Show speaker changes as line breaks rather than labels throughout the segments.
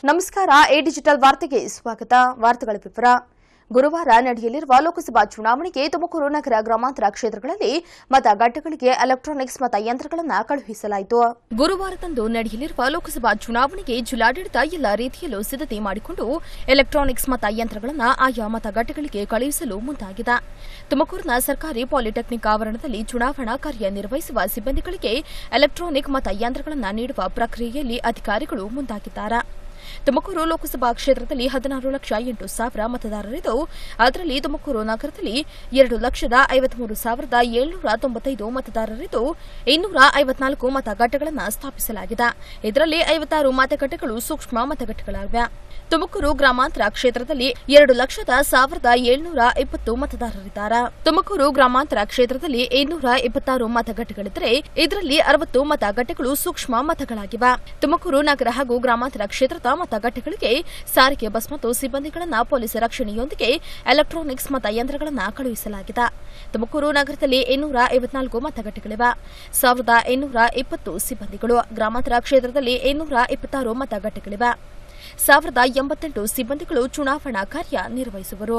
ನಮಸ್ಕಾರ A digital ವಾರ್ತೆಗೆ ಸ್ವಾಗತ ವಾರ್ತೆಗಳ ವಿವರ ಗುರುವಾರ ನಡೆಯಲಿರುವ ಲೋಕಸಭಾ ಚುನಾವಣೆಗೆ ತುಮಕೂರು ನಗರ ಗ್ರಾಮಾಂತರ ಕ್ಷೇತ್ರಗಳಲ್ಲಿ ಮತಗಟ್ಟೆಗಳಿಗೆ ಎಲೆಕ್ಟ್ರಾನಿಕ್ಸ್ ಮತಯಂತ್ರಗಳನ್ನು ಕಳುಹಿಸಲಾಯಿತು ಗುರುವಾರದಂದು ನಡೆಯಲಿರುವ ಲೋಕಸಭಾ ಚುನಾವಣೆಗೆ ಜಿಲ್ಲಾಡಳಿತ ಎಲ್ಲ ರೀತಿಯಲ್ಲೂ ಸಿದ್ದತೆ ಮಾಡಿಕೊಂಡು ಎಲೆಕ್ಟ್ರಾನಿಕ್ಸ್ ಮತಯಂತ್ರಗಳನ್ನು ಆಯಾ ಮತಗಟ್ಟೆಗಳಿಗೆ ಕಳುಹಿಸಲು ಮುಂದಾಗಿದೆ ತುಮಕೂರಿನ ಸರ್ಕಾರಿ ಪಾಲಿಟೆಕ್ನಿಕ್ ಆವರಣದಲ್ಲಿ ಚುನಾವಣಾ ಕಾರ್ಯನಿರ್ವಹಿಸುವ ಸಿಬ್ಬಂದಿಗಳಿಗೆ ಎಲೆಕ್ಟ್ರಾನಿಕ್ ಮತಯಂತ್ರಗಳನ್ನು ನೀಡುವ ಪ್ರಕ್ರಿಯೆಯಲ್ಲಿ ಅಧಿಕಾರಿಗಳು ಮುಂದಾಗಿದ್ದಾರೆ ತುಮಕೂರು ಲೋಕಸಭಾ ಕ್ಷೇತ್ರದಲ್ಲಿ ಹದಿನಾರು ಲಕ್ಷ ಎಂಟು ಸಾವಿರ ಮತದಾರರಿದ್ದು ಅದರಲ್ಲಿ ತುಮಕೂರು ನಗರದಲ್ಲಿ ಎರಡು ಲಕ್ಷದ ಐವತ್ಮೂರು ಸಾವಿರದ ಏಳ್ನೂರ ತೊಂಬತ್ತೈದು ಮತದಾರರಿದ್ದು ಇನ್ನೂರ ಐವತ್ನಾಲ್ಕು ಮತಗಟ್ಟೆಗಳನ್ನು ಸ್ಥಾಪಿಸಲಾಗಿದೆ ಇದರಲ್ಲಿ ಐವತ್ತಾರು ಮತಗಟ್ಟೆಗಳು ಸೂಕ್ಷ್ಮ ಮತಗಟ್ಟೆಗಳಾಗಿವೆ ತುಮಕೂರು ಗ್ರಾಮಾಂತರ ಕ್ಷೇತ್ರದಲ್ಲಿ ಎರಡು ಲಕ್ಷದ ಸಾವಿರದ ಏಳ್ನೂರ ಇಪ್ಪತ್ತು ಮತದಾರರಿದ್ದಾರೆ ತುಮಕೂರು ಗ್ರಾಮಾಂತರ ಕ್ಷೇತ್ರದಲ್ಲಿ ಇನ್ನೂರ ಇಪ್ಪತ್ತಾರು ಮತಗಟ್ಟೆಗಳಿದ್ದರೆ ಇದರಲ್ಲಿ ಅರವತ್ತು ಮತಗಟ್ಟೆಗಳು ಸೂಕ್ಷ್ಮ ಮತಗಳಾಗಿವೆ ತುಮಕೂರು ನಗರ ಹಾಗೂ ಗ್ರಾಮಾಂತರ ಕ್ಷೇತ್ರದ ಮತಗಟ್ಟೆಗಳಿಗೆ ಸಾರಿಗೆ ಬಸ್ ಮತ್ತು ಸಿಬ್ಬಂದಿಗಳನ್ನು ಪೊಲೀಸ್ ರಕ್ಷಣೆಯೊಂದಿಗೆ ಎಲೆಕ್ಟ್ರಾನಿಕ್ಸ್ ಮತಯಂತ್ರಗಳನ್ನು ಕಳುಹಿಸಲಾಗಿದೆ ತುಮಕೂರು ನಗರದಲ್ಲಿ ಇನ್ನೂರ ಐವತ್ನಾಲ್ಕು ಮತಗಟ್ಟೆಗಳಿವೆ ಸಾವಿರದ ಇನ್ನೂರ ಇಪ್ಪತ್ತು ಸಿಬ್ಬಂದಿಗಳು ಗ್ರಾಮಾಂತರ ಕ್ಷೇತ್ರದಲ್ಲಿ ಇನ್ನೂರ ಇಪ್ಪತ್ತಾರು ಮತಗಟ್ಟೆಗಳಿವೆ ಸಾವಿರದ ಎಂಬತ್ತೆಂಟು ಸಿಬ್ಬಂದಿಗಳು ಚುನಾವಣಾ ಕಾರ್ಯ ನಿರ್ವಹಿಸುವರು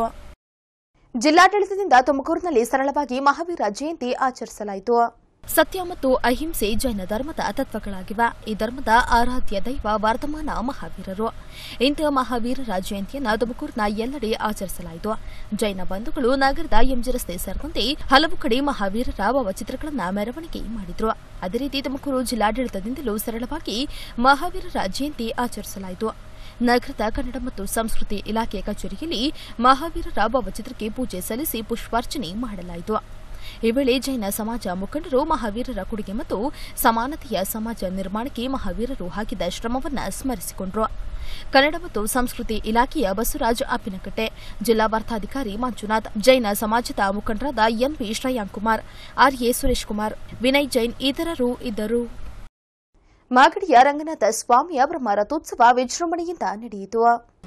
ಜಿಲ್ಲಾಡಳಿತದಿಂದ ತುಮಕೂರಿನಲ್ಲಿ ಸರಳವಾಗಿ ಮಹಾವೀರ ಜಯಂತಿ ಆಚರಿಸಲಾಯಿತು ಸತ್ಯ ಮತ್ತು ಅಹಿಂಸೆ ಜೈನ ಧರ್ಮದ ತತ್ವಗಳಾಗಿವೆ ಈ ಧರ್ಮದ ಆರಾಧ್ಯ ದೈವ ವರ್ತಮಾನ ಮಹಾವೀರರು ಇಂತಹ ಮಹಾವೀರರ ಜಯಂತಿಯನ್ನು ತುಮಕೂರಿನ ಎಲ್ಲೆಡೆ ಆಚರಿಸಲಾಯಿತು ಜೈನ ಬಂಧುಗಳು ನಗರದ ಎಂಜಿ ರಸ್ತೆ ಸೇರಿದಂತೆ ಹಲವು ಕಡೆ ಮಹಾವೀರರ ಭಾವಚಿತ್ರಗಳನ್ನು ಮೆರವಣಿಗೆ ಮಾಡಿದ್ರು ಅದೇ ರೀತಿ ತುಮಕೂರು ಜಿಲ್ಲಾಡಳಿತದಿಂದಲೂ ಸರಳವಾಗಿ ಮಹಾವೀರರ ಜಯಂತಿ ಆಚರಿಸಲಾಯಿತು ನಗರದ ಕನ್ನಡ ಮತ್ತು ಸಂಸ್ಕೃತಿ ಇಲಾಖೆ ಕಚೇರಿಯಲ್ಲಿ ಮಹಾವೀರರ ಭಾವಚಿತ್ರಕ್ಕೆ ಪೂಜೆ ಸಲ್ಲಿಸಿ ಪುಷ್ಪಾರ್ಚನೆ ಮಾಡಲಾಯಿತು ಈ ವೇಳೆ ಜೈನ ಸಮಾಜ ಮುಖಂಡರು ಮಹಾವೀರರ ಕೊಡುಗೆ ಮತ್ತು ಸಮಾನತೆಯ ಸಮಾಜ ನಿರ್ಮಾಣಕ್ಕೆ ಮಹಾವೀರರು ಹಾಕಿದ ಶ್ರಮವನ್ನು ಸ್ಮರಿಸಿಕೊಂಡರು ಕನ್ನಡ ಮತ್ತು ಸಂಸ್ಕೃತಿ ಇಲಾಖೆಯ ಬಸವರಾಜ್ ಅಪ್ಪಿನಕಟ್ಟೆ ಜಿಲ್ಲಾ ವಾರ್ತಾಧಿಕಾರಿ ಮಂಜುನಾಥ್ ಜೈನ ಸಮಾಜದ ಮುಖಂಡರಾದ ಎಂಪಿ ಶ್ರೇಯಾಂಕ್ ಕುಮಾರ್ ಆರ್ಎ ಸುರೇಶ್ ಕುಮಾರ್ ವಿನಯ್ ಜೈನ್ ಇತರರು ಇದ್ದರು ಮಾಗಡಿಯ ರಂಗನಾಥ ಸ್ವಾಮಿಯ ಬ್ರಹ್ಮ ರಥೋತ್ಸವ ವಿಜೃಂಭಣೆಯಿಂದ ನಡೆಯಿತು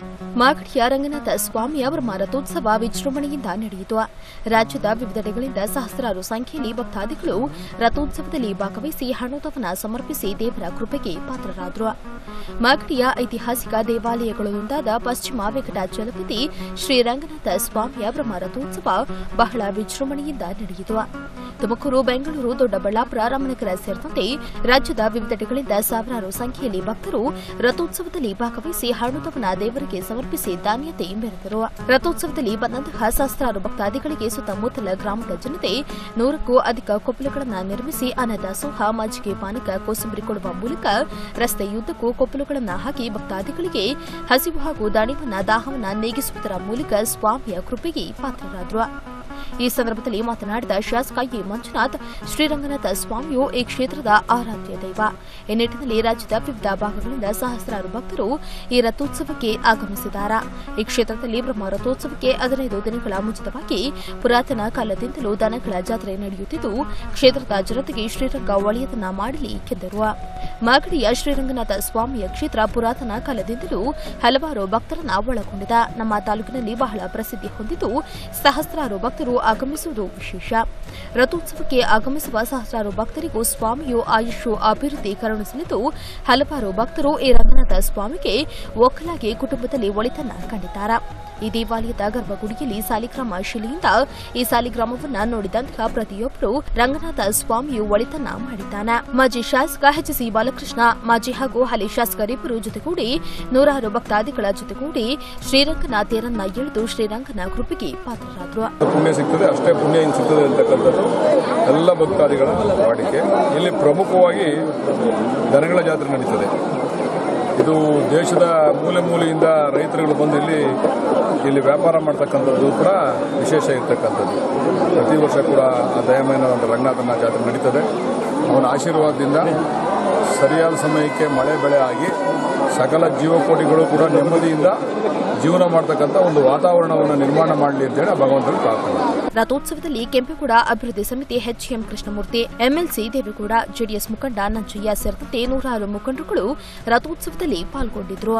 ಮಾಗಡಿಯ ರಂಗನಾಥ ಸ್ವಾಮಿಯ ಬ್ರಹ್ಮ ರಥೋತ್ಸವ ವಿಜೃಂಭಣೆಯಿಂದ ನಡೆಯಿತು ರಾಜ್ಯದ ವಿವಿಧೆಡೆಗಳಿಂದ ಸಹಸ್ರಾರು ಸಂಖ್ಯೆಯಲ್ಲಿ ಭಕ್ತಾದಿಗಳು ರಥೋತ್ಸವದಲ್ಲಿ ಭಾಗವಹಿಸಿ ಹಣೋದವನ ಸಮರ್ಪಿಸಿ ದೇವರ ಕೃಪೆಗೆ ಪಾತ್ರರಾದರು ಮಾಗಡಿಯ ಐತಿಹಾಸಿಕ ದೇವಾಲಯಗಳೊಂದಾದ ಪಶ್ಚಿಮ ವೆಂಕಟಾಚಲಪತಿ ಶ್ರೀರಂಗನಾಥ ಸ್ವಾಮಿಯ ಬ್ರಹ್ಮ ರಥೋತ್ಸವ ಬಹಳ ವಿಜೃಂಭಣೆಯಿಂದ ನಡೆಯಿತು ತುಮಕೂರು ಬೆಂಗಳೂರು ದೊಡ್ಡಬಳ್ಳಾಪುರ ರಾಮನಗರ ಸೇರಿದಂತೆ ರಾಜ್ಯದ ವಿವಿಧೆಡೆಗಳಿಂದ ಸಾವಿರಾರು ಸಂಖ್ಯೆಯಲ್ಲಿ ಭಕ್ತರು ರಥೋತ್ಸವದಲ್ಲಿ ಭಾಗವಹಿಸಿ ಹಣುದವನ ದೇವರಿಗೆ ಸಮರ್ಪಿಸಿ ದಾನ್ಯತೆ ಮೆರೆದರು ರಥೋತ್ಸವದಲ್ಲಿ ಬಂದಂತಹ ಸಹಸ್ರಾರು ಭಕ್ತಾದಿಗಳಿಗೆ ಸುತ್ತಮುತ್ತಲ ಗ್ರಾಮದ ಜನತೆ ನೂರಕ್ಕೂ ಅಧಿಕ ಕೊಪ್ಪಲುಗಳನ್ನು ನಿರ್ಮಿಸಿ ಅನ್ನದಾಸೋಹ ಮಜ್ಜಿಗೆ ಪಾನಕ ಕೋಸಂಬರಿ ಕೊಡುವ ಮೂಲಕ ರಸ್ತೆಯುದ್ದಕ್ಕೂ ಕೊಪ್ಪಲುಗಳನ್ನು ಹಾಕಿ ಭಕ್ತಾದಿಗಳಿಗೆ ಹಸಿವು ಹಾಗೂ ದಾಣಿವನ್ನ ದಾಹವನ್ನ ನೀಗಿಸುವುದರ ಮೂಲಕ ಸ್ವಾಮಿಯ ಕೃಪೆಗೆ ಪಾತ್ರರಾದರು ಈ ಸಂದರ್ಭದಲ್ಲಿ ಮಾತನಾಡಿದ ಶಾಸಕ ಎ ಮಂಜುನಾಥ್ ಶ್ರೀರಂಗನಾಥ ಸ್ವಾಮಿಯು ಈ ಕ್ಷೇತ್ರದ ಆರಾಧ್ಯ ದೈವ ಈ ನಿಟ್ಟಿನಲ್ಲಿ ರಾಜ್ಯದ ವಿವಿಧ ಭಾಗಗಳಿಂದ ಸಹಸ್ರಾರು ಭಕ್ತರು ಈ ರಥೋತ್ಸವಕ್ಕೆ ಆಗಮಿಸಿದ್ದಾರೆ ಈ ಕ್ಷೇತ್ರದಲ್ಲಿ ಬ್ರಹ್ಮ ರಥೋತ್ಸವಕ್ಕೆ ಹದಿನೈದು ದಿನಗಳ ಮುಂಚಿತವಾಗಿ ಪುರಾತನ ಕಾಲದಿಂದಲೂ ದನಗಳ ಜಾತ್ರೆ ನಡೆಯುತ್ತಿದ್ದು ಕ್ಷೇತ್ರದ ಜನತೆಗೆ ಶ್ರೀರಂಗ ಒಳ್ಳೆಯದನ್ನ ಮಾಡಲಿ ಎಂದರು ಮಾಗಡಿಯ ಶ್ರೀರಂಗನಾಥ ಸ್ವಾಮಿಯ ಕ್ಷೇತ್ರ ಪುರಾತನ ಕಾಲದಿಂದಲೂ ಹಲವಾರು ಭಕ್ತರನ್ನ ಒಳಗೊಂಡಿದೆ ನಮ್ಮ ತಾಲೂಕಿನಲ್ಲಿ ಬಹಳ ಪ್ರಸಿದ್ಧಿ ಹೊಂದಿದ್ದು ಸಹಸ್ರಾರು ಭಕ್ತರು ಆಗಮಿಸುವುದು ವಿಶೇಷ ರಥೋತ್ಸವಕ್ಕೆ ಆಗಮಿಸುವ ಸಹಸ್ರಾರು ಭಕ್ತರಿಗೂ ಸ್ವಾಮಿಯು ಆಯುಷು ಅಭಿವೃದ್ಧಿ ಕರುಣಿಸಲಿದ್ದು ಹಲವಾರು ಭಕ್ತರು ಈ ರಂಗನಾಥ ಸ್ವಾಮಿಗೆ ಒಕ್ಕಲಾಗಿ ಕುಟುಂಬದಲ್ಲಿ ಒಳಿತನ್ನ ಕಂಡಿದ್ದಾರೆ ಈ ದೇವಾಲಯದ ಗರ್ಭಗುಡಿಯಲ್ಲಿ ಸಾಲಿಗ್ರಾಮ ಶಿಲೆಯಿಂದ ಈ ಸಾಲಿಗ್ರಾಮವನ್ನ ನೋಡಿದಂತಹ ಪ್ರತಿಯೊಬ್ಬರು ರಂಗನಾಥ ಸ್ವಾಮಿಯು ಒಳಿತನ್ನ ಮಾಡಿದ್ದಾನೆ ಮಾಜಿ ಶಾಸಕ ಎಚ್ ಸಿ ಬಾಲಕೃಷ್ಣ ಮಾಜಿ ಹಾಗೂ ಹಾಲಿ ಶಾಸಕರಿಬ್ಬರು ಜೊತೆಗೂಡಿ ನೂರಾರು ಭಕ್ತಾದಿಗಳ ಜೊತೆಗೂಡಿ ಶ್ರೀರಂಗನಾಥೇರನ್ನ ಎಳೆದು ಶ್ರೀರಂಗನ ಕೃಪೆಗೆ ಪಾತ್ರರಾದರು
ಪುಣ್ಯ ಸಿಗ್ತದೆ ಅಷ್ಟೇ ಪುಣ್ಯ ಇನ್ನು ಸಿಗ್ತದೆ ಅಂತಕ್ಕಂಥದ್ದು ಎಲ್ಲ ಭಕ್ತಾದಿಗಳ ವಾಡಿಕೆ ಇಲ್ಲಿ ಪ್ರಮುಖವಾಗಿ ದನಗಳ ಜಾತ್ರೆ ನಡೀತದೆ ಇದು ದೇಶದ ಮೂಲೆ ಮೂಲೆಯಿಂದ ರೈತರುಗಳು ಬಂದು ಇಲ್ಲಿ ಇಲ್ಲಿ ವ್ಯಾಪಾರ ಮಾಡ್ತಕ್ಕಂಥದ್ದು ಕೂಡ ವಿಶೇಷ ಇರ್ತಕ್ಕಂಥದ್ದು ಪ್ರತಿ ವರ್ಷ ಕೂಡ ಆ ದಯಮಯನ ಒಂದು ರಂಗನಾಥನ ಜಾತ್ರೆ ನಡೀತದೆ ಅವನ ಆಶೀರ್ವಾದದಿಂದ ಸರಿಯಾದ ಸಮಯಕ್ಕೆ ಮಳೆ ಬೆಳೆ ಆಗಿ ಸಕಲ ಜೀವಕೋಟಿಗಳು ಕೂಡ ನೆಮ್ಮದಿಯಿಂದ ಜೀವನ ಮಾಡ್ತಕ್ಕಂಥ ಒಂದು ವಾತಾವರಣವನ್ನು ನಿರ್ಮಾಣ ಮಾಡಲಿ ಅಂತೇಳಿ ಆ ಭಗವಂತನ ಪ್ರಾರ್ಥನೆ
ರಥೋತ್ಸವದಲ್ಲಿ ಕೆಂಪೇಗೌಡ ಅಭಿವೃದ್ಧಿ ಸಮಿತಿ H M Krishnamurthy MLC Devegowda JDS ಮುಖಂಡ ನಂಜಯ್ಯ ಸೇರಿದಂತೆ ನೂರಾರು ಮುಖಂಡರುಗಳು ರಥೋತ್ಸವದಲ್ಲಿ ಪಾಲ್ಗೊಂಡಿದ್ರು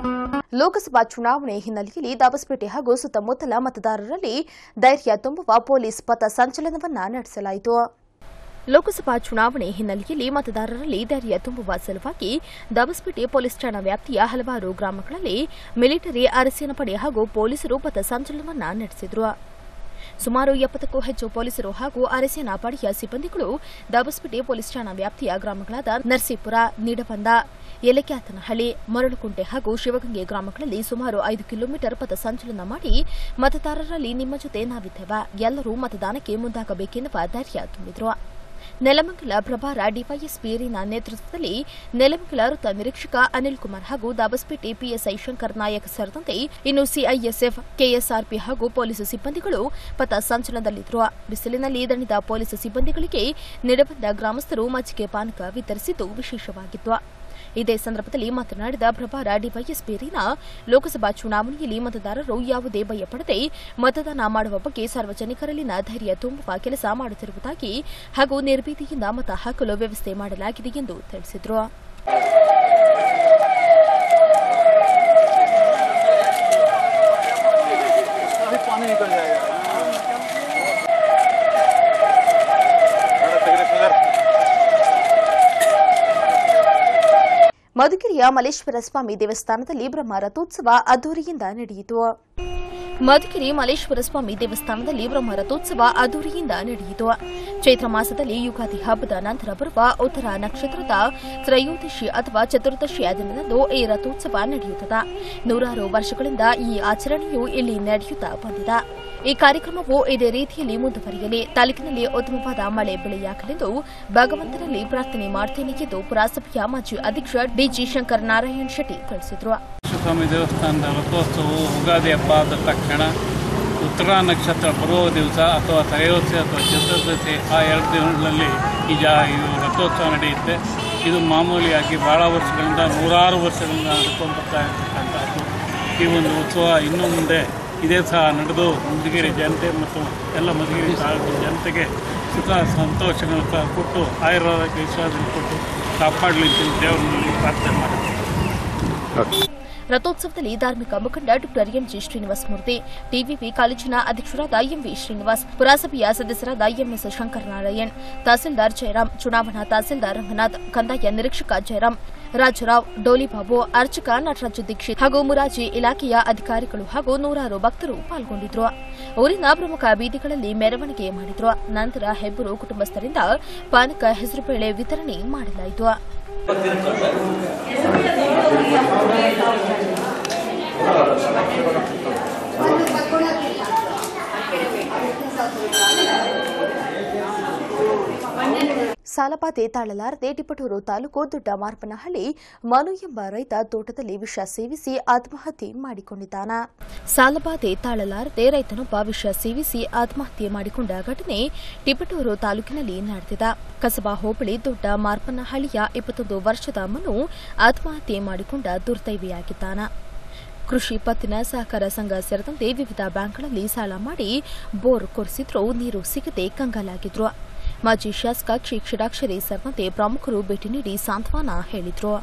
ಲೋಕಸಭಾ ಚುನಾವಣೆ ಹಿನ್ನೆಲೆಯಲ್ಲಿ ದಾಬಸ್ಪೇಟೆ ಹಾಗೂ ಸುತ್ತಮುತ್ತಲ ಮತದಾರರಲ್ಲಿ ಧೈರ್ಯ ತುಂಬುವ ಪೊಲೀಸ್ ಪಥ ಸಂಚಲನವನ್ನ ನಡೆಸಲಾಯಿತು ಲೋಕಸಭಾ ಚುನಾವಣೆ ಹಿನ್ನೆಲೆಯಲ್ಲಿ ಮತದಾರರಲ್ಲಿ ಧೈರ್ಯ ತುಂಬುವ ಸಲುವಾಗಿ ದಬಸ್ಪೇಟೆ ಪೊಲೀಸ್ ಠಾಣಾ ವ್ಯಾಪ್ತಿಯ ಹಲವಾರು ಗ್ರಾಮಗಳಲ್ಲಿ ಮಿಲಿಟರಿ ಅರಸಿನ ಪಡೆ ಹಾಗೂ ಪೊಲೀಸರು ಪಥ ಸಂಚಲನವನ್ನ ನಡೆಸಿದರು ಸುಮಾರು ಎಪ್ಪತ್ತಕ್ಕೂ ಹೆಚ್ಚು ಪೊಲೀಸರು ಹಾಗೂ ಅರಸೇನಾ ಪಡೆಯ ಸಿಬ್ಬಂದಿಗಳು ದಬಸ್ಪೇಟೆ ಪೊಲೀಸ್ ಠಾಣಾ ವ್ಯಾಪ್ತಿಯ ಗ್ರಾಮಗಳಾದ ನರಸೀಪುರ ನಿಡಬಂದ ಎಲೆಕ್ಯಾತನಹಳ್ಳಿ ಮರಳುಕುಂಟೆ ಹಾಗೂ ಶಿವಗಂಗೆ ಗ್ರಾಮಗಳಲ್ಲಿ ಸುಮಾರು ಐದು ಕಿಲೋಮೀಟರ್ ಪಥ ಸಂಚಲನ ಮಾಡಿ ಮತದಾರರಲ್ಲಿ ನಿಮ್ಮ ಜೊತೆ ನಾವಿದ್ದೇವೆ ಎಲ್ಲರೂ ಮತದಾನಕ್ಕೆ ಮುಂದಾಗಬೇಕೆನ್ನುವ ಧೈರ್ಯ ತುಂಬಿದ್ರು ನೆಲಮಂಗಲ ಪ್ರಭಾರ ಡಿವೈಎಸ್ಪಿ ರೀನಾ ನೇತೃತ್ವದಲ್ಲಿ ನೆಲಮಂಗಲ ವೃತ್ತ ನಿರೀಕ್ಷಕ ಅನಿಲ್ ಕುಮಾರ್ ಹಾಗೂ ದಾಬಸ್ಪೇಟೆ ಪಿಎಸ್ಐ ಶಂಕರ್ ನಾಯಕ್ ಸೇರಿದಂತೆ ಇನ್ನು ಸಿಐಎಸ್ಎಫ್ ಕೆಎಸ್ಆರ್ಪಿ ಹಾಗೂ ಪೊಲೀಸ್ ಸಿಬ್ಬಂದಿಗಳು ಪಥ ಸಂಚಲನದಲ್ಲಿದ್ದರು ಬಿಸಿಲಿನಲ್ಲಿ ದಣಿದ ಪೊಲೀಸ್ ಸಿಬ್ಬಂದಿಗಳಿಗೆ ನಿಡಬಂದ ಗ್ರಾಮಸ್ಥರು ಮಜ್ಜಿಗೆ ಪಾನಕ ವಿತರಿಸಿದ್ದು ವಿಶೇಷವಾಗಿತ್ತು ಇದೇ ಸಂದರ್ಭದಲ್ಲಿ ಮಾತನಾಡಿದ ಪ್ರಭಾರ ಡಿವೈಎಸ್ಪಿ ರೀನಾ ಲೋಕಸಭಾ ಚುನಾವಣೆಯಲ್ಲಿ ಮತದಾರರು ಯಾವುದೇ ಭಯಪಡದೆ ಮತದಾನ ಮಾಡುವ ಬಗ್ಗೆ ಸಾರ್ವಜನಿಕರಲ್ಲಿನ ಧೈರ್ಯ ತುಂಬುವ ಕೆಲಸ ಮಾಡುತ್ತಿರುವುದಾಗಿ ಹಾಗೂ ನಿರ್ಭೀತಿಯಿಂದ ಮತ ಹಾಕಲು ವ್ಯವಸ್ಥೆ ಮಾಡಲಾಗಿದೆ ಎಂದು ತಿಳಿಸಿದರು
अभी पानी निकल जाएगा सर
ಮಧುಗಿರಿಯ ಮಲೇಶ್ವರ ಸ್ವಾಮಿ ದೇವಸ್ಥಾನದಲ್ಲಿ ಬ್ರಹ್ಮ ರಥೋತ್ಸವ ಅದ್ದೂರಿಯಿಂದ ನಡೆಯಿತು ಮಧುಗಿರಿ ಮಲೇಶ್ವರ ಸ್ವಾಮಿ ದೇವಸ್ಥಾನದಲ್ಲಿ ಬ್ರಹ್ಮ ರಥೋತ್ಸವ ಅದ್ದೂರಿಯಿಂದ ನಡೆಯಿತು ಚೈತ್ರ ಮಾಸದಲ್ಲಿ ಯುಗಾದಿ ಹಬ್ಬದ ನಂತರ ಬರುವ ಉತ್ತರ ನಕ್ಷತ್ರದ ತ್ರಯೋದಶಿ ಅಥವಾ ಚತುರ್ದಶಿಯ ದಿನದಂದು ಈ ರಥೋತ್ಸವ ನಡೆಯುತ್ತದೆ ನೂರಾರು ವರ್ಷಗಳಿಂದ ಈ ಆಚರಣೆಯು ಇಲ್ಲಿ ನಡೆಯುತ್ತಾ ಬಂದಿದೆ ಈ ಕಾರ್ಯಕ್ರಮವು ಇದೇ ರೀತಿಯಲ್ಲಿ ಮುಂದುವರಿಯಲಿ ತಾಲೂಕಿನಲ್ಲಿ ಉತ್ತಮವಾದ ಮಳೆ ಬೆಳೆಯಾಗಲೆಂದು ಭಗವಂತನಲ್ಲಿ ಪ್ರಾರ್ಥನೆ ಮಾಡುತ್ತೇನೆ ಎಂದು ಪುರಸಭೆಯ ಮಾಜಿ ಅಧ್ಯಕ್ಷ ಡಿಜಿ ಶಂಕರ್ ನಾರಾಯಣ್ ಶೆಟ್ಟಿ ತಿಳಿಸಿದರು
ಸ್ವಾಮಿ ದೇವಸ್ಥಾನದ ರಥೋತ್ಸವವು ಯುಗಾದಿ ಹಬ್ಬ ಆದ ತಕ್ಷಣ ಉತ್ತರ ನಕ್ಷತ್ರ ಬರುವ ದಿವಸ ಅಥವಾ ತ್ರಯೋದಶಿ ಅಥವಾ ಚತುರ್ದಶಿ ಆ ಎರಡು ದಿನಗಳಲ್ಲಿ ಈ ಜಾ ಇದು ರಥೋತ್ಸವ ನಡೆಯುತ್ತೆ ಇದು ಮಾಮೂಲಿಯಾಗಿ ಭಾಳ ವರ್ಷಗಳಿಂದ ನೂರಾರು ವರ್ಷಗಳಿಂದ ನಡ್ಕೊಂಡು ಬರ್ತಾ ಇರ್ತಕ್ಕಂಥದ್ದು ಈ ಒಂದು ಉತ್ಸವ ಇನ್ನು ಮುಂದೆ ಇದೇ ಸಹ ನಡೆದು ಮಧುಗಿರಿ ಜನತೆ ಮತ್ತು ಎಲ್ಲ ಮಧುಗಿರಿ ತಾಲೂಕಿನ ಜನತೆಗೆ ಸುಖ ಸಂತೋಷಗಳನ್ನು ಕ- ಕೊಟ್ಟು ಆಯುರ್ವೇದಕ್ಕೆ ವಿಶ್ವಾಸ ಕೊಟ್ಟು ಕಾಪಾಡಲಿ ಅಂತ ದೇವರಲ್ಲಿ ಪ್ರಾರ್ಥನೆ ಮಾಡ್ತೀನಿ
ರಥೋತ್ಸವದಲ್ಲಿ ಧಾರ್ಮಿಕ ಮುಖಂಡ ಡಾ ಎಂಜಿ ಶ್ರೀನಿವಾಸ ಮೂರ್ತಿ ಟಿವಿವಿ ಕಾಲೇಜಿನ ಅಧ್ಯಕ್ಷರಾದ ಎಂವಿ ಶ್ರೀನಿವಾಸ್ ಪುರಸಭೆಯ ಸದಸ್ಯರಾದ ಎಂಎಸ್ ಶಂಕರನಾರಾಯಣ್ ತಹಸೀಲ್ದಾರ್ ಜಯರಾಮ್ ಚುನಾವಣಾ ತಹಸೀಲ್ದಾರ್ ರಂಗನಾಥ್ ಕಂದಾಯ ನಿರೀಕ್ಷಕ ಜಯರಾಮ್ ರಾಜರಾವ್ ಡೋಲಿಬಾಬು ಅರ್ಚಕ ನಟರಾಜ ದೀಕ್ಷಿತ್ ಹಾಗೂ ಮುರಾಜಿ ಇಲಾಖೆಯ ಅಧಿಕಾರಿಗಳು ಹಾಗೂ ನೂರಾರು ಭಕ್ತರು ಪಾಲ್ಗೊಂಡಿದ್ರು ಊರಿನ ಪ್ರಮುಖ ಬೀದಿಗಳಲ್ಲಿ ಮೆರವಣಿಗೆ ಮಾಡಿದ್ರು ನಂತರ ಹೆಬ್ಬೂರು ಕುಟುಂಬಸ್ಥರಿಂದ ಪಾನಕ ಹೆಸರುಬೇಳೆ ವಿತರಣೆ ಮಾಡಲಾಯಿತು ಸಾಲಬಾಧೆ ತಾಳಲಾರದೆ ಟಿಪಟೂರು ತಾಲೂಕು ದೊಡ್ಡ ಮಾರ್ಪನಹಳ್ಳಿ ಮನು ಎಂಬ ರೈತ ತೋಟದಲ್ಲಿ ವಿಷ ಸೇವಿಸಿ ಆತ್ಮಹತ್ಯೆ ಮಾಡಿಕೊಂಡಿದ್ದಾನ ಸಾಲಬಾಧೆ ತಾಳಲಾರದೆ ರೈತನೊಬ್ಬ ವಿಷ ಸೇವಿಸಿ ಆತ್ಮಹತ್ಯೆ ಮಾಡಿಕೊಂಡ ಘಟನೆ ಟಿಪಟೂರು ತಾಲೂಕಿನಲ್ಲಿ ನಡೆದಿದೆ ಕಸಬಾ ಹೋಬಳಿ ದೊಡ್ಡ ಮಾರ್ಪನಹಳ್ಳಿಯ ಇಪ್ಪತ್ತೊಂದು ವರ್ಷದ ಮನು ಆತ್ಮಹತ್ಯೆ ಮಾಡಿಕೊಂಡ ದುರ್ದೈವಿಯಾಗಿದ್ದಾನ ಕೃಷಿ ಪತ್ತಿನ ಸಹಕಾರ ಸಂಘ ಸೇರಿದಂತೆ ವಿವಿಧ ಬ್ಯಾಂಕ್ಗಳಲ್ಲಿ ಸಾಲ ಮಾಡಿ ಬೋರ್ ಕೊರೆಸಿದ್ರೂ ನೀರು ಸಿಗದೆ ಕಂಗಾಲಾಗಿದ್ರು ಮಾಜಿ ಶಾಸಕ ಕ್ಷಿ ಕ್ಷೀರಾಕ್ಷರಿ ಸೇರಿದಂತೆ ಪ್ರಮುಖರು ಭೇಟಿ ನೀಡಿ ಸಾಂತ್ವನ ಹೇಳಿದ್ರು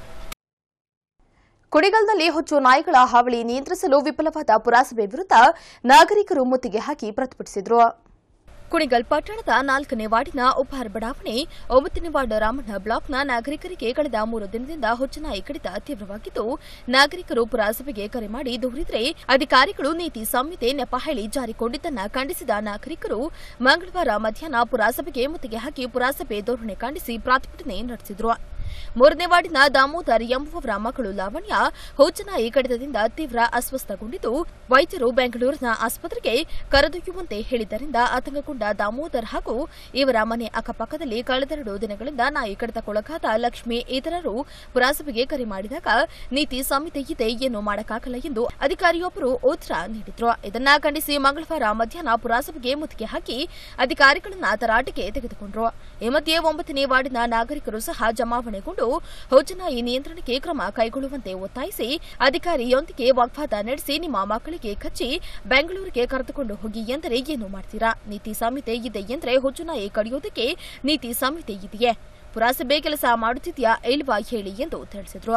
ಕುಣಿಗಲ್ನಲ್ಲಿ ಹುಚ್ಚು ನಾಯಿಗಳ ಹಾವಳಿ ನಿಯಂತ್ರಿಸಲು ವಿಫಲವಾದ ಪುರಸಭೆ ವಿರುದ್ಧ ನಾಗರಿಕರು ಮುತ್ತಿಗೆ ಹಾಕಿ ಪ್ರತಿಭಟಿಸಿದ್ರು ಕುಣಿಗಲ್ ಪಟ್ಟಣದ ನಾಲ್ಕನೇ ವಾರ್ಡಿನ ಉಪಹಾರ ಬಡಾವಣೆ ಒಂಬತ್ತನೇ ವಾರ್ಡ್ ರಾಮಣ್ಣ ಬ್ಲಾಕ್ನ ನಾಗರಿಕರಿಗೆ ಕಳೆದ ಮೂರು ದಿನದಿಂದ ಹುಚ್ಚುನಾಯಿ ಕಡಿತ ತೀವ್ರವಾಗಿದ್ದು ನಾಗರಿಕರು ಪುರಸಭೆಗೆ ಕರೆ ಮಾಡಿ ದೂರಿದ್ರೆ ಅಧಿಕಾರಿಗಳು ನೀತಿ ಸಂಹಿತೆ ನೆಪ ಹೇಳಿ ಜಾರಿಕೊಂಡಿದ್ದನ್ನ ಖಂಡಿಸಿದ ನಾಗರಿಕರು ಮಂಗಳವಾರ ಮಧ್ಯಾಹ್ನ ಪುರಸಭೆಗೆ ಮುತ್ತಿಗೆ ಹಾಕಿ ಪುರಸಭೆ ಧೋರಣೆ ಖಂಡಿಸಿ ಪ್ರತಿಭಟನೆ ನಡೆಸಿದ್ರು ಮೂರನೇ ವಾರ್ಡಿನ ದಾಮೋದರ್ ಎಂಬುವವರ ಮಗಳು ಲಾವಣ್ಯ ಹುಚ್ಚನಾಯಿ ಕಡಿತದಿಂದ ತೀವ್ರ ಅಸ್ವಸ್ಥಗೊಂಡಿದ್ದು ವೈದ್ಯರು ಬೆಂಗಳೂರಿನ ಆಸ್ಪತ್ರೆಗೆ ಕರೆದೊಯ್ಯುವಂತೆ ಹೇಳಿದ್ದರಿಂದ ಆತಂಕಗೊಂಡ ದಾಮೋದರ್ ಹಾಗೂ ಇವರ ಮನೆ ಅಕ್ಕಪಕ್ಕದಲ್ಲಿ ಕಳೆದೆರಡು ದಿನಗಳಿಂದ ನಾಯಿ ಕಡಿತಕ್ಕೊಳಗಾದ ಲಕ್ಷ್ಮಿ ಇತರರು ಪುರಸಭೆಗೆ ಕರೆ ಮಾಡಿದಾಗ ನೀತಿ ಸಂಹಿತೆ ಇದೆ ಏನು ಮಾಡಕ್ಕಾಗಲ್ಲ ಎಂದು ಅಧಿಕಾರಿಯೊಬ್ಬರು ಉತ್ತರ ನೀಡಿದ್ರು ಇದನ್ನ ಖಂಡಿಸಿ ಮಂಗಳವಾರ ಮಧ್ಯಾಹ್ನ ಪುರಸಭೆಗೆ ಮುತ್ತಿಗೆ ಹಾಕಿ ಅಧಿಕಾರಿಗಳನ್ನ ತರಾಟೆಗೆ ತೆಗೆದುಕೊಂಡ್ರು ಈ ಮಧ್ಯೆ ಒಂಬತ್ತನೇ ವಾರ್ಡಿನ ನಾಗರಿಕರು ಸಹ ಜಮಾವಣೆಗೊಂಡು ಹುಚ್ಚನಾಯಿ ನಿಯಂತ್ರಣಕ್ಕೆ ಕ್ರಮ ಕೈಗೊಳ್ಳುವಂತೆ ಒತ್ತಾಯಿಸಿ ಅಧಿಕಾರಿಯೊಂದಿಗೆ ವಾಗ್ವಾದ ನಡೆಸಿ ನಿಮ್ಮ ಮಕ್ಕಳಿಗೆ ಕಚ್ಚಿ ಬೆಂಗಳೂರಿಗೆ ಕರೆದುಕೊಂಡು ಹೋಗಿ ಎಂದರೆ ಏನು ಮಾಡ್ತೀರಾ ನೀತಿ ಸಂಹಿತೆ ಇದೆ ಎಂದರೆ ಹುಚ್ಚುನಾಯಿ ಕಡಿಯೋದಕ್ಕೆ ನೀತಿ ಸಂಹಿತೆ ಇದೆಯೇ ಪುರಸಭೆ ಕೆಲಸ ಮಾಡುತ್ತಿದೆಯಾ ಇಲ್ವಾ ಹೇಳಿ ಎಂದು ತಿಳಿಸಿದ್ರು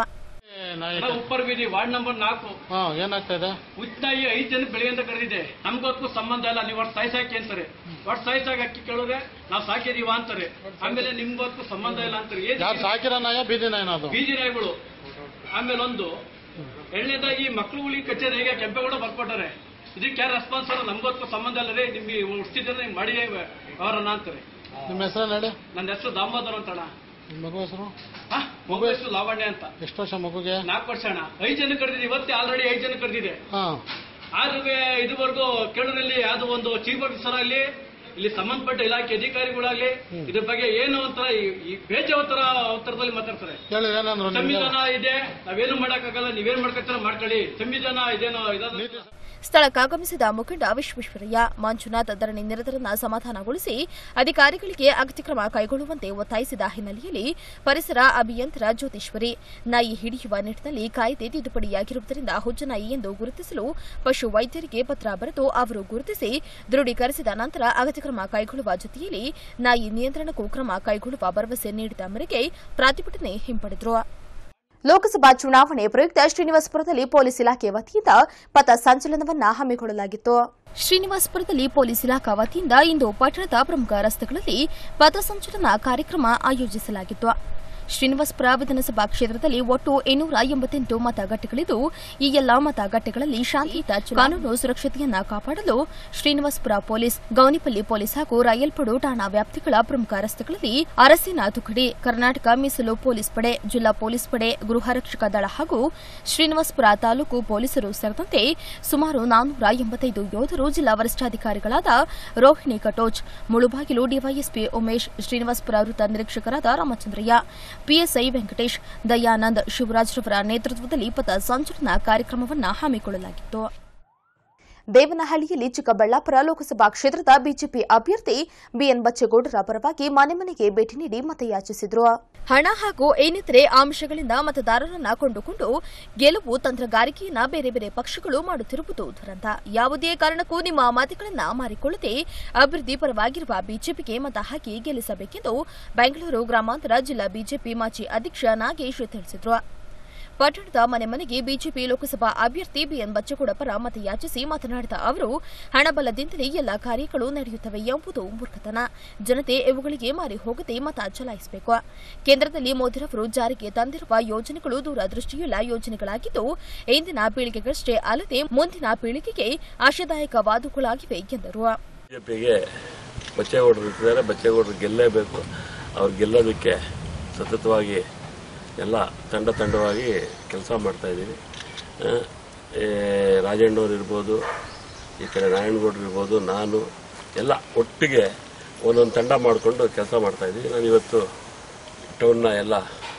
ಅಣ್ಣ, ಉಪ್ಪರ್ ಬೀದಿ ವಾರ್ಡ್ ನಂಬರ್ ನಾಲ್ಕು
ಹಾ ಏನಾಗ್ತಾ ಇದೆ
ಉಚ್ಚಾಯಿ ಐದು ಜನ ಬೆಳಿಗ್ಗೆ ಕರೆದಿದೆ ನಮ್ಗೊತ್ತು ಸಂಬಂಧ ಇಲ್ಲ ನೀವು ಒಟ್ಟು ಸಾಯಿ ಸಾಕಿ ಅಂತಾರೆ ಒಟ್ಟು ಸಾಯಿ ಸಾಕಿ ಅಕ್ಕಿ ಕೇಳಿದ್ರೆ ನಾವು ಸಾಕಿದೀವ ಅಂತಾರೆ ಆಮೇಲೆ ನಿಮ್ಗೊತ್ತು ಸಂಬಂಧ ಇಲ್ಲ ಅಂತಾರೆ ಏನ್
ಯಾರು ಸಾಕಿರೋ ನಾಯ ಬೀದಿ ನಾಯನ ಅದು
ಬೀದಿ ನಾಯಿಗಳು ಆಮೇಲೆ ಒಂದು ಎರಡನೇದಾಗಿ ಮಕ್ಳುಗಳಿಗೆ ಕಚೇರಿಗೆ ಕೆಂಪೇಗೌಡ ಬರ್ಕೊಟ್ಟಾರೆ ಇದಕ್ಕೆ ಯಾರು ರೆಸ್ಪಾನ್ಸ್ ನಮ್ಗೊತ್ತು ಸಂಬಂಧ ಇಲ್ಲ ರೀ ನಿಮ್ಗೆ ಉಡ್ತಿದ್ರೆ ನಿಮ್ಗೆ ಮಾಡಿ ಅವರನ್ನ ಅಂತಾರೆ
ನಿಮ್ಮ ಹೆಸರು ನಡೆ
ನನ್ನ ಹೆಸರು ದಾಮೋದರ್ ಅಂತಣ್ಣ
ನಿಮ್ಮ ಮಗು ಹೆಸರು
ಹಾ, ಮಗು ಹೆಸರು ಲಾವಣ್ಯ ಅಂತ
ಎಷ್ಟು ವರ್ಷ ಮಗುಗೆ
ನಾಲ್ಕು ವರ್ಷ ಅಣ್ಣ ಐದು ಜನ ಕರೆದಿದೆ ಇವತ್ತೇ ಆಲ್ರೆಡಿ ಐದು ಜನ ಕರೆದಿದೆ
ಹಾ
ಆದ್ರೆ ಇದುವರೆಗೂ ಕೇಳೋದ್ರಲ್ಲಿ ಅದು ಒಂದು ಚೀಫ್ ಆಫೀಸರ್ ಆಗಲಿ ಇಲ್ಲಿ ಸಂಬಂಧಪಟ್ಟ ಇಲಾಖೆ ಅಧಿಕಾರಿಗಳಾಗ್ಲಿ ಇದ್ರ ಬಗ್ಗೆ ಏನು ಒಂಥರ ಈ- ಈ ಬೇಜಾವತರ ಉತ್ತರದಲ್ಲಿ ಮಾತಾಡ್ತಾರೆ
ಹೇಳಿ ಏನಂದ್ರು ನಿಮ್ಗೆ
ಸಂವಿಧಾನ ಇದೆ ನಾವೇನು ಮಾಡಕ್ಕಾಗಲ್ಲ ನೀವೇನ್ ಮಾಡ್ಕೊತೀರ ಮಾಡ್ಕೊಳ್ಳಿ ಸಂವಿಧಾನ ಇದೇನೋ ಇದಾದ
ಸ್ಥಳಕ್ಕಾಗಮಿಸಿದ ಮುಖಂಡ ವಿಶ್ವೇಶ್ವರಯ್ಯ ಮಂಜುನಾಥ್ ಧರಣಿ ನಿರತರನ್ನ ಸಮಾಧಾನಗೊಳಿಸಿ ಅಧಿಕಾರಿಗಳಿಗೆ ಅಗತ್ಯ ಕ್ರಮ ಕೈಗೊಳ್ಳುವಂತೆ ಒತ್ತಾಯಿಸಿದ ಹಿನ್ನೆಲೆಯಲ್ಲಿ ಪರಿಸರ ಅಭಿಯಂತರ ಜ್ಯೋತಿಶ್ವರಿ ನಾಯಿ ಹಿಡಿಯುವ ನಿಟ್ಟಿನಲ್ಲಿ ಕಾಯ್ದೆ ತಿದ್ದುಪಡಿಯಾಗಿರುವುದರಿಂದ ಹುಚ್ಚನಾಯಿ ಎಂದು ಗುರುತಿಸಲು ಪಶು ವೈದ್ಯರಿಗೆ ಪತ್ರ ಬರೆದು ಅವರು ಗುರುತಿಸಿ ದೃಢೀಕರಿಸಿದ ನಂತರ ಅಗತ್ಯ ಕ್ರಮ ಕೈಗೊಳ್ಳುವ ಜೊತೆಯಲ್ಲಿ ನಾಯಿ ನಿಯಂತ್ರಣಕ್ಕೂ ಕ್ರಮ ಕೈಗೊಳ್ಳುವ ಭರವಸೆ ನೀಡಿದ ಮೇರೆಗೆ ಪ್ರತಿಭಟನೆ ಹಿಂಪಡೆದರು ಲೋಕಸಭಾ ಚುನಾವಣೆ ಪ್ರಯುಕ್ತ ಶ್ರೀನಿವಾಸಪುರದಲ್ಲಿ ಪೊಲೀಸ್ ಇಲಾಖೆ ವತಿಯಿಂದ ಪಥ ಸಂಚಲನವನ್ನ ಹಮ್ಮಿಕೊಳ್ಳಲಾಗಿತ್ತು ಶ್ರೀನಿವಾಸಪುರದಲ್ಲಿ ಪೊಲೀಸ್ ಇಲಾಖಾ ವತಿಯಿಂದ ಇಂದು ಪಟ್ಟಣದ ಪ್ರಮುಖ ರಸ್ತೆಗಳಲ್ಲಿ ಪಥ ಸಂಚಲನ ಕಾರ್ಯಕ್ರಮ ಆಯೋಜಿಸಲಾಗಿತ್ತು ಶ್ರೀನಿವಾಸಪುರ ವಿಧಾನಸಭಾ ಕ್ಷೇತ್ರದಲ್ಲಿ ಒಟ್ಟು ಇನ್ನೂರ ಎಂಬತ್ತೆಂಟು ಮತಗಟ್ಟೆಗಳಿದ್ದು ಈ ಎಲ್ಲಾ ಮತಗಟ್ಟೆಗಳಲ್ಲಿ ಶಾಂತಿಯುತ ಕಾನೂನು ಸುರಕ್ಷತೆಯನ್ನ ಕಾಪಾಡಲು ಶ್ರೀನಿವಾಸಪುರ ಪೊಲೀಸ್ ಗೌನಿಪಲ್ಲಿ ಪೊಲೀಸ್ ಹಾಗೂ ರಾಯಲ್ಪಡು ಠಾಣಾ ವ್ಯಾಪ್ತಿಗಳ ಪ್ರಮುಖ ರಸ್ತೆಗಳಲ್ಲಿ ಅರಸಿನ ತುಕಡಿ ಕರ್ನಾಟಕ ಮೀಸಲು ಪೊಲೀಸ್ ಪಡೆ ಜಿಲ್ಲಾ ಪೊಲೀಸ್ ಪಡೆ ಗೃಹ ರಕ್ಷಕ ದಳ ಹಾಗೂ ಶ್ರೀನಿವಾಸಪುರ ತಾಲೂಕು ಪೊಲೀಸರು ಸೇರಿದಂತೆ ಸುಮಾರು ನಾನ್ನೂರ ಎಂಬತ್ತೈದು ಯೋಧರು ಜಿಲ್ಲಾ ವರಿಷ್ಠಾಧಿಕಾರಿಗಳಾದ ರೋಹಿಣಿ ಕಟೋಚ್ ಮುಳುಬಾಗಿಲು ಡಿವೈಎಸ್ಪಿ ಉಮೇಶ್ ಶ್ರೀನಿವಾಸಪುರ ವೃತ್ತ ನಿರೀಕ್ಷಕರಾದ ರಾಮಚಂದ್ರಯ್ಯ ಪಿಎಸ್ಐ ವೆಂಕಟೇಶ್ ದಯಾನಂದ್ ಶಿವರಾಜ್ರವರ ನೇತೃತ್ವದಲ್ಲಿ ಪಥ ಸಂಚಲನ ಕಾರ್ಯಕ್ರಮವನ್ನು ಹಮ್ಮಿಕೊಳ್ಳಲಾಗಿತ್ತು ದೇವನಹಳ್ಳಿಯಲ್ಲಿ ಚಿಕ್ಕಬಳ್ಳಾಪುರ ಲೋಕಸಭಾ ಕ್ಷೇತ್ರದ ಬಿಜೆಪಿ ಅಭ್ಯರ್ಥಿ ಬಿಎನ್ ಬಚ್ಚೇಗೌಡರ ಪರವಾಗಿ ಮನೆ ಮನೆಗೆ ಭೇಟಿ ನೀಡಿ ಮತಯಾಚಿಸಿದರು ಹಣ ಹಾಗೂ ಇನ್ನಿತರೆ ಅಂಶಗಳಿಂದ ಮತದಾರರನ್ನ ಕೊಂಡುಕೊಂಡು ಗೆಲುವು ತಂತ್ರಗಾರಿಕೆಯನ್ನ ಬೇರೆ ಬೇರೆ ಪಕ್ಷಗಳು ಮಾಡುತ್ತಿರುವುದು ದುರಂತ ಯಾವುದೇ ಕಾರಣಕ್ಕೂ ನಿಮ್ಮ ಮತಗಳನ್ನ ಮಾರಿಕೊಳ್ಳದೆ ಅಭಿವೃದ್ಧಿ ಪರವಾಗಿರುವ ಬಿಜೆಪಿಗೆ ಮತ ಹಾಕಿ ಗೆಲ್ಲಿಸಬೇಕೆಂದು ಬೆಂಗಳೂರು ಗ್ರಾಮಾಂತರ ಜಿಲ್ಲಾ ಬಿಜೆಪಿ ಮಾಜಿ ಅಧ್ಯಕ್ಷ ನಾಗೇಶ್ ತಿಳಿಸಿದರು ಪಟ್ಟಣದ ಮನೆ ಮನೆಗೆ ಬಿಜೆಪಿ ಲೋಕಸಭಾ ಅಭ್ಯರ್ಥಿ ಬಿಎನ್ ಬಚ್ಚಗೌಡ ಪರ ಮತಯಾಚಿಸಿ ಮಾತನಾಡಿದ ಅವರು ಹಣಬಲದಿಂದಲೇ ಎಲ್ಲ ಕಾರ್ಯಗಳು ನಡೆಯುತ್ತವೆ ಎಂಬುದು ಮೂರ್ಖತನ ಜನತೆ ಇವುಗಳಿಗೆ ಮಾರಿ ಹೋಗದೆ ಮತ ಚಲಾಯಿಸಬೇಕು ಕೇಂದ್ರದಲ್ಲಿ ಮೋದಿರವರು ಜಾರಿಗೆ ತಂದಿರುವ ಯೋಜನೆಗಳು ದೂರದೃಷ್ಟಿಯುಳ್ಳ ಯೋಜನೆಗಳಾಗಿದ್ದು ಇಂದಿನ ಪೀಳಿಗೆಗಷ್ಟೇ ಅಲ್ಲದೆ ಮುಂದಿನ ಪೀಳಿಗೆಗೆ ಆಶಾದಾಯಕವಾದವುಗಳಾಗಿವೆ ಎಂದರು
ಬಿಜೆಪಿಗೆ ಬಚ್ಚೇಗೌಡರು ಇರ್ತಿದ್ದಾರೆ ಬಚ್ಚೇಗೌಡರು ಗೆಲ್ಲೇಬೇಕು ಅವ್ರು ಗೆಲ್ಲೋದಕ್ಕೆ ಸತತವಾಗಿ ಎಲ್ಲ ತಂಡ ತಂಡವಾಗಿ ಕೆಲಸ ಮಾಡ್ತಾ ಇದ್ದೀವಿ ಆ, ಏ, ರಾಜಣ್ಣವ್ರು ಇರ್ಬೋದು ಈ ಕಡೆ ನಾರಾಯಣಗೌಡರು ಇರ್ಬೋದು ನಾನು ಎಲ್ಲ ಒಟ್ಟಿಗೆ ಒಂದೊಂದು ತಂಡ ಮಾಡಿಕೊಂಡು ಕೆಲಸ ಮಾಡ್ತಾ ಇದ್ದೀವಿ ನಾನು ಇವತ್ತು ಟೌನ್ನ ಎಲ್ಲ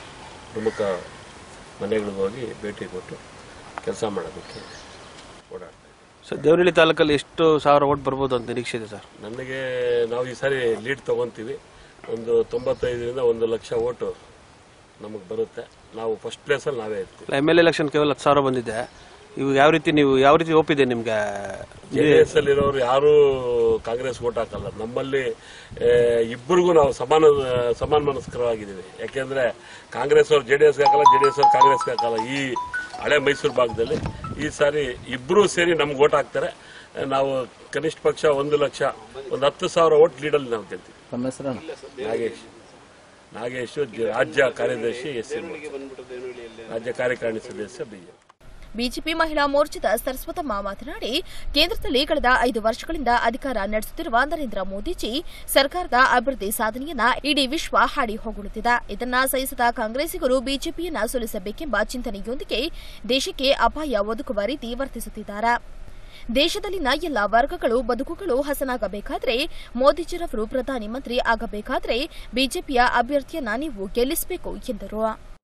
ಪ್ರಮುಖ ಮನೆಗಳಿಗೆ ಹೋಗಿ ಭೇಟಿ ಕೊಟ್ಟು ಕೆಲಸ ಮಾಡೋದಕ್ಕೆ ಓಡಾಡ್ತಾ ಇದ್ದೀವಿ
ಸರ್ ದೇವನಹಳ್ಳಿ ತಾಲೂಕಲ್ಲಿ ಎಷ್ಟು ಸಾವಿರ ಓಟ್ ಬರ್ಬೋದು ಅಂತ ನಿರೀಕ್ಷೆ ಇದೆ ಸರ್
ನನಗೆ ನಾವು ಈ ಸಾರಿ ಲೀಡ್ ತಗೊಂತೀವಿ ಒಂದು ತೊಂಬತ್ತೈದರಿಂದ ಒಂದು ಲಕ್ಷ ಓಟು ನಮಗೆ ಬರುತ್ತೆ ನಾವು ಫಸ್ಟ್ ಪ್ಲೇಸಲ್ಲಿ ನಾವೇ ಇರ್ತೀವಿ
ಎಮ್ ಎಲ್ ಎಲೆಕ್ಷನ್ ಕೇವಲ ಹತ್ತು ಸಾವಿರ ಬಂದಿದೆ ಇವು ಯಾವ ರೀತಿ ನೀವು ಯಾವ ರೀತಿ ಒಪ್ಪಿದೆ ನಿಮ್ಗೆ
ಜೆ ಡಿ ಎಸ್ ಅಲ್ಲಿರೋರು ಯಾರೂ ಕಾಂಗ್ರೆಸ್ ಓಟ್ ಹಾಕಲ್ಲ ನಮ್ಮಲ್ಲಿ ಆ, ಇಬ್ಬರಿಗೂ ನಾವು ಸಮಾನ ಸಮಾನ ಮನಸ್ಕರವಾಗಿದ್ದೀವಿ ಯಾಕೆಂದ್ರೆ ಕಾಂಗ್ರೆಸ್ ಅವ್ರು ಜೆ ಡಿ ಎಸ್ಗೆ ಹಾಕಲ್ಲ ಜೆ ಡಿ ಎಸ್ ಅವ್ರು ಕಾಂಗ್ರೆಸ್ಗೆ ಹಾಕಲ್ಲ ಈ ಹಳೆ ಮೈಸೂರು ಭಾಗದಲ್ಲಿ ಈ ಸಾರಿ ಇಬ್ಬರೂ ಸೇರಿ ನಮ್ಗೆ ಓಟ್ ಹಾಕ್ತಾರೆ ನಾವು ಕನಿಷ್ಠ ಪಕ್ಷ ಒಂದು ಲಕ್ಷ ಒಂದು ಹತ್ತು ಸಾವಿರ ಓಟ್ ಲೀಡಲ್ಲಿ ನಾವು ಗೆಲ್ತೀವಿ
ನಮ್ಮ ಹೆಸರು
ನಾಗೇಶ್ ನಾಗೇಶ್ ಜ- ರಾಜ್ಯ ಕಾರ್ಯದರ್ಶಿ ಎಸ್ ಸಿ ರಾಜ್ಯ ಕಾರ್ಯಕಾರಿಣಿ ಸದಸ್ಯ ಬಿಜೆಪಿ
ಬಿಜೆಪಿ ಮಹಿಳಾ ಮೋರ್ಚಾದ ಸರಸ್ವತಮ್ಮ ಮಾತನಾಡಿ ಕೇಂದ್ರದಲ್ಲಿ ಕಳೆದ ಐದು ವರ್ಷಗಳಿಂದ ಅಧಿಕಾರ ನಡೆಸುತ್ತಿರುವ ನರೇಂದ್ರ ಮೋದಿಜಿ ಸರ್ಕಾರದ ಅಭಿವೃದ್ಧಿ ಸಾಧನೆಯನ್ನ ಇಡೀ ವಿಶ್ವ ಹಾಡಿ ಹೊಗಳುತ್ತಿದೆ ಇದನ್ನ ಸಹಿಸದ ಕಾಂಗ್ರೆಸ್ಸಿಗರು ಬಿಜೆಪಿಯನ್ನ ಸೋಲಿಸಬೇಕೆಂಬ ಚಿಂತನೆಯೊಂದಿಗೆ ದೇಶಕ್ಕೆ ಅಪಾಯ ಒದಗುವ ರೀತಿ ವರ್ತಿಸುತ್ತಿದ್ದಾರೆ ದೇಶದಲ್ಲಿನ ಎಲ್ಲ ವರ್ಗಗಳು ಬದುಕುಗಳು ಹಸನಾಗಬೇಕಾದ್ರೆ ಮೋದಿಜಿರವರು ಪ್ರಧಾನಿ ಮಂತ್ರಿ ಆಗಬೇಕಾದ್ರೆ ಬಿಜೆಪಿಯ ಅಭ್ಯರ್ಥಿಯನ್ನ ನೀವು ಗೆಲ್ಲಿಸಬೇಕು ಎಂದರು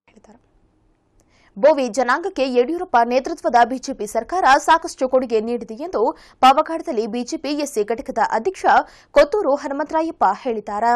ಬೋವಿ ಜನಾಂಗಕ್ಕೆ ಯಡಿಯೂರಪ್ಪ ನೇತೃತ್ವದ ಬಿಜೆಪಿ ಸರ್ಕಾರ ಸಾಕಷ್ಟು ಕೊಡುಗೆ ನೀಡಿದೆ ಎಂದು ಪಾವಗಡದಲ್ಲಿ ಬಿಜೆಪಿ ಎಸ್ಸಿ ಘಟಕದ ಅಧ್ಯಕ್ಷ ಕೊತ್ತೂರು ಹನುಮಂತರಾಯಪ್ಪ ಹೇಳಿದ್ದಾರೆ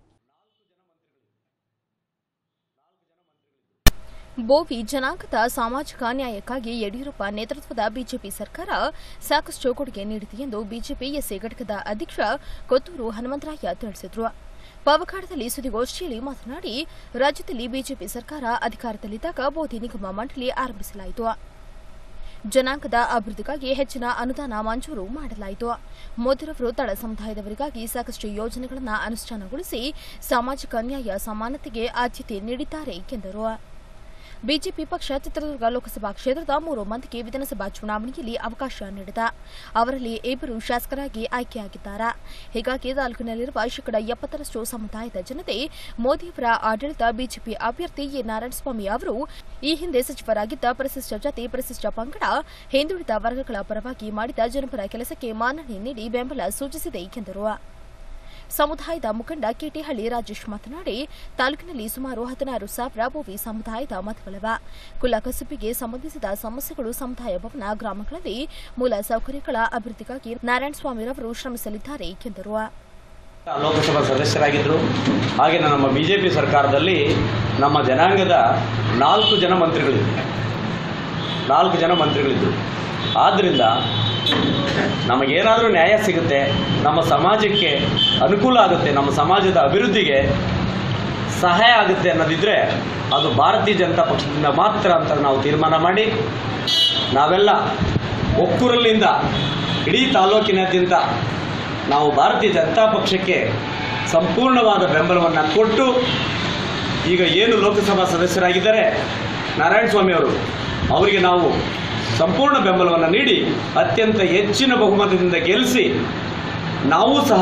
ಬೋವಿ ಜನಾಂಗದ ಸಾಮಾಜಿಕ ನ್ಯಾಯಕ್ಕಾಗಿ ಯಡಿಯೂರಪ್ಪ ನೇತೃತ್ವದ ಬಿಜೆಪಿ ಸರ್ಕಾರ ಸಾಕಷ್ಟು ಕೊಡುಗೆ ನೀಡಿದೆ ಎಂದು ಬಿಜೆಪಿ ಎಸ್ಸಿ ಘಟಕದ ಅಧ್ಯಕ್ಷ ಕೊತ್ತೂರು ಹನುಮಂತರಾಯ ತಿಳಿಸಿದರು ಪವಕಾಡದಲ್ಲಿ ಸುದ್ದಿಗೋಷ್ಠಿಯಲ್ಲಿ ಮಾತನಾಡಿ ರಾಜ್ಯದಲ್ಲಿ ಬಿಜೆಪಿ ಸರ್ಕಾರ ಅಧಿಕಾರದಲ್ಲಿದ್ದಾಗ ಬೋಧಿ ನಿಗಮ ಮಂಡಳಿ ಆರಂಭಿಸಲಾಯಿತು ಜನಾಂಗದ ಅಭಿವೃದ್ಧಿಗಾಗಿ ಹೆಚ್ಚಿನ ಅನುದಾನ ಮಂಜೂರು ಮಾಡಲಾಯಿತು ಮೋದಿರವರು ತಳ ಸಮುದಾಯದವರಿಗಾಗಿ ಸಾಕಷ್ಟು ಯೋಜನೆಗಳನ್ನು ಅನುಷ್ಠಾನಗೊಳಿಸಿ ಸಾಮಾಜಿಕ ನ್ಯಾಯ ಸಮಾನತೆಗೆ ಆದ್ಯತೆ ನೀಡಿದ್ದಾರೆ ಎಂದರು ಬಿಜೆಪಿ ಪಕ್ಷ ಚಿತ್ರದುರ್ಗ ಲೋಕಸಭಾ ಕ್ಷೇತ್ರದ ಮೂರು ಮಂದಿಗೆ ವಿಧಾನಸಭಾ ಚುನಾವಣೆಯಲ್ಲಿ ಅವಕಾಶ ನೀಡಿದೆ ಅವರಲ್ಲಿ ಇಬ್ಬರು ಶಾಸಕರಾಗಿ ಆಯ್ಕೆಯಾಗಿದ್ದಾರೆ ಹೀಗಾಗಿ ತಾಲೂಕಿನಲ್ಲಿರುವ ಶೇಕಡ ಎಪ್ಪತ್ತರಷ್ಟು ಸಮುದಾಯದ ಜನತೆ ಮೋದಿಯವರ ಆಡಳಿತ ಬಿಜೆಪಿ ಅಭ್ಯರ್ಥಿ ಎ ನಾರಾಯಣಸ್ವಾಮಿ ಅವರು ಈ ಹಿಂದೆ ಸಚಿವರಾಗಿದ್ದ ಪರಿಶಿಷ್ಟ ಜಾತಿ ಪರಿಶಿಷ್ಟ ಪಂಗಡ ಹಿಂದುಳಿದ ವರ್ಗಗಳ ಪರವಾಗಿ ಮಾಡಿದ ಜನಪರ ಕೆಲಸಕ್ಕೆ ಮಾನ್ಯತೆ ನೀಡಿ ಬೆಂಬಲ ಸೂಚಿಸಿದೆ ಎಂದರು ಸಮುದಾಯದ ಮುಖಂಡ ಕೆಟಿಹಳ್ಳಿ ರಾಜೇಶ್ ಮಾತನಾಡಿ ತಾಲೂಕಿನಲ್ಲಿ ಸುಮಾರು ಹದಿನಾರು ಸಾವಿರ ಭೋವಿ ಸಮುದಾಯದ ಮತಗಳಿವೆ ಕುಲ ಕಸುಬಿಗೆ ಸಂಬಂಧಿಸಿದ ಸಮಸ್ಯೆಗಳು ಸಮುದಾಯ ಭವನ ಗ್ರಾಮಗಳಲ್ಲಿ ಮೂಲ ಸೌಕರ್ಯಗಳ ಅಭಿವೃದ್ಧಿಗಾಗಿ ನಾರಾಯಣಸ್ವಾಮಿರವರು ಶ್ರಮಿಸಲಿದ್ದಾರೆ ಎಂದರು
ಲೋಕಸಭಾ ಸದಸ್ಯರಾಗಿದ್ದರು ಹಾಗೆ ನಮ್ಮ ಬಿ ಜೆ ಪಿ ಸರ್ಕಾರದಲ್ಲಿ ನಮ್ಮ ಜನಾಂಗದ ನಾಲ್ಕು ಜನ ಮಂತ್ರಿಗಳಿದ್ದರು ನಾಲ್ಕು ಜನ ಮಂತ್ರಿಗಳಿದ್ದರು ಆದ್ದರಿಂದ ನಮಗೇನಾದರೂ ನ್ಯಾಯ ಸಿಗುತ್ತೆ ನಮ್ಮ ಸಮಾಜಕ್ಕೆ ಅನುಕೂಲ ಆಗುತ್ತೆ ನಮ್ಮ ಸಮಾಜದ ಅಭಿವೃದ್ಧಿಗೆ ಸಹಾಯ ಆಗುತ್ತೆ ಅನ್ನೋದಿದ್ರೆ ಅದು ಭಾರತೀಯ ಜನತಾ ಪಕ್ಷದಿಂದ ಮಾತ್ರ ಅಂತ ನಾವು ತೀರ್ಮಾನ ಮಾಡಿ ನಾವೆಲ್ಲ ಒಕ್ಕೂರಲ್ಲಿಂದ ಇಡೀ ತಾಲೂಕಿನಾದ್ಯಂತ ನಾವು ಭಾರತೀಯ ಜನತಾ ಪಕ್ಷಕ್ಕೆ ಸಂಪೂರ್ಣವಾದ ಬೆಂಬಲವನ್ನು ಕೊಟ್ಟು ಈಗ ಏನು ಲೋಕಸಭಾ ಸದಸ್ಯರಾಗಿದ್ದಾರೆ ನಾರಾಯಣ ಸ್ವಾಮಿ ಅವರು ಅವರಿಗೆ ನಾವು ಸಂಪೂರ್ಣ ಬೆಂಬಲವನ್ನು ನೀಡಿ ಅತ್ಯಂತ ಹೆಚ್ಚಿನ ಬಹುಮತದಿಂದ ಗೆಲ್ಲಿಸಿ ನಾವು ಸಹ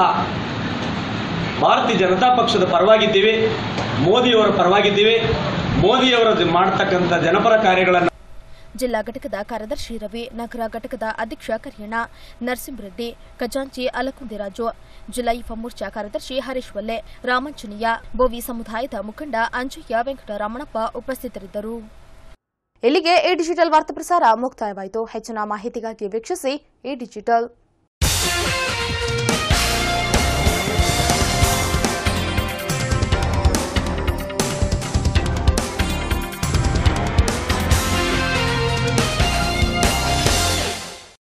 ಭಾರತೀಯ ಜನತಾ ಪಕ್ಷದ ಪರವಾಗಿದ್ದೀವಿ ಮೋದಿಯವರ ಪರವಾಗಿದ್ದೀವಿ ಮೋದಿಯವರ ಮಾಡ್ತಕ್ಕಂಥ ಜನಪರ ಕಾರ್ಯಗಳನ್ನು
ಜಿಲ್ಲಾ ಘಟಕದ ಕಾರ್ಯದರ್ಶಿ ರವಿ ನಗರ ಘಟಕದ ಅಧ್ಯಕ್ಷ ಕರಿಯಣ್ಣ ನರಸಿಂಹರೆಡ್ಡಿ ಖಜಾಂಚಿ ಅಲಕುಂದಿರಾಜು ಜಿಲ್ಲಾ ಯುವ ಮೋರ್ಚಾ ಕಾರ್ಯದರ್ಶಿ ಹರೀಶ್ ವಲ್ಲೆ ರಾಮಂಜನಯ್ಯ ಬೋವಿ ಸಮುದಾಯದ ಮುಖಂಡ ಅಂಜಯ್ಯ ವೆಂಕಟರಮಣಪ್ಪ ಉಪಸ್ಥಿತರಿದ್ದರು ಇಲ್ಲಿಗೆ ಎ ಡಿಜಿಟಲ್ ವಾರ್ತಾ ಪ್ರಸಾರ ಮುಕ್ತಾಯವಾಯಿತು ಹೆಚ್ಚಿನ ಮಾಹಿತಿಗಾಗಿ ವೀಕ್ಷಿಸಿ ಎ ಡಿಜಿಟಲ್